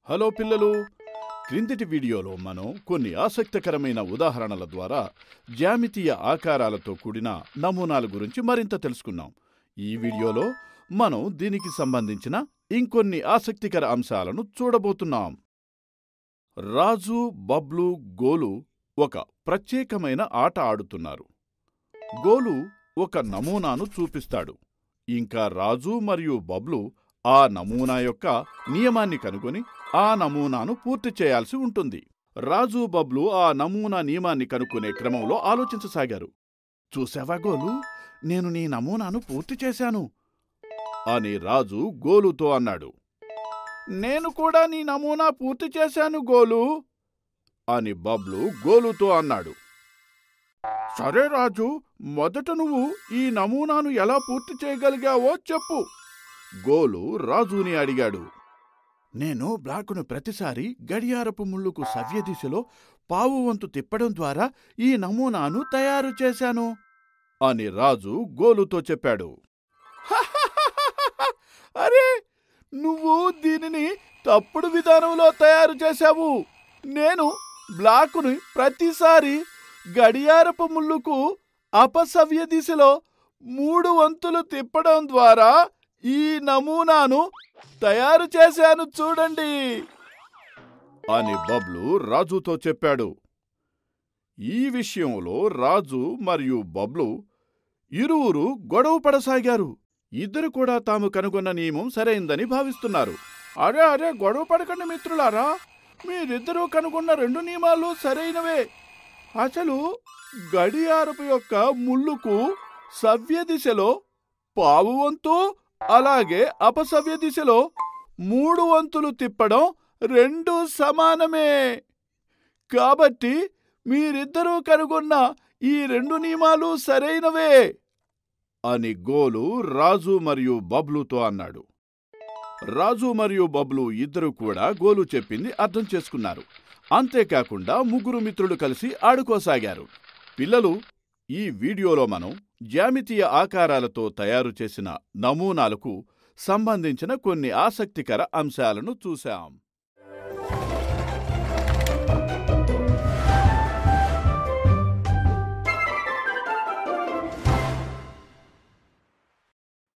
hello పిల్లలు క్రిందటి వీడియోలో మనం కొన్ని ఆసక్తికరమైన ఉదాహరణల ద్వారా జ్యామితీయ ఆకారాలతో కూడిన నమూనాల గురించి మరింత తెలుసుకున్నాం ఈ వీడియోలో మనం దీనికి సంబంధించిన ఇంకొన్ని ఆసక్తికర అంశాలను చూడబోతున్నాం రాజు బబ్లు గోలు ఒక ప్రత్యేకమైన ఆట ఆడుతున్నారు గోలు ఒక నమూనాను చూపిస్తాడు ఇంకా రాజు మరియు బబ్లు ఆ నమూనా యొక్క నియమాన్ని కనుగొని ఆ నమూనాను పూర్తి చేయాల్సి ఉంటుంది రాజు బబ్లు ఆ నమూనా నియమాన్ని కనుక్కునే క్రమంలో ఆలోచించసాగారు చూసావా గోలు నేను నీ నమూనాను పూర్తి చేశాను అని రాజు గోలుతో అన్నాడు నేను కూడా నీ నమూనా పూర్తి చేశాను గోలు అని బబ్లు గోలుతో అన్నాడు సరే రాజు మొదట నువ్వు ఈ నమూనాను ఎలా పూర్తి చేయగలిగావో చెప్పు గోలు రాజుని అడిగాడు నేను బ్లాకును ప్రతిసారి గడియారపు ముళ్ళుకు సవ్య దిశలో పావు వంతు తిప్పడం ద్వారా ఈ నమూనాను తయారు చేశాను అని రాజు గోలుతో చెప్పాడు అరే నువ్వు దీనిని తప్పుడు విధానంలో తయారు చేశావు నేను బ్లాకుని ప్రతిసారి గడియారపు ముళ్ళుకు అపసవ్య దిశలో మూడు వంతులు తిప్పడం ద్వారా ఈ నమూనాను తయారు చేశాను చూడండి అని బబ్లు రాజుతో చెప్పాడు ఈ విషయంలో రాజు మరియు బబ్లు ఇరువురు గొడవ పడసాగారు ఇద్దరు కూడా తాము కనుగొన్న నియమం సరైందని భావిస్తున్నారు అరే అరే గొడవ పడకండి మిత్రులారా మీరిద్దరూ కనుగొన్న రెండు నియమాలు సరైనవే అసలు గడియారపు యొక్క ముళ్ళుకు సవ్య దిశలో పావు వంతు అలాగే అపసవ్య దిశలో మూడు వంతులు తిప్పడం రెండు సమానమే కాబట్టి మీరిద్దరూ కనుగొన్న ఈ రెండు నియమాలు సరైనవే అని గోలు రాజు మరియు బబ్లుతో అన్నాడు రాజు మరియు బబ్లు ఇద్దరు కూడా గోలు చెప్పింది అర్థం చేసుకున్నారు అంతేకాకుండా ముగ్గురు మిత్రులు కలిసి ఆడుకోసాగారు పిల్లలు ఈ వీడియోలో మనం జ్యామితీయ ఆకారాలతో తయారు చేసిన నమూనాలకు సంబంధించిన కొన్ని ఆసక్తికర అంశాలను చూశాం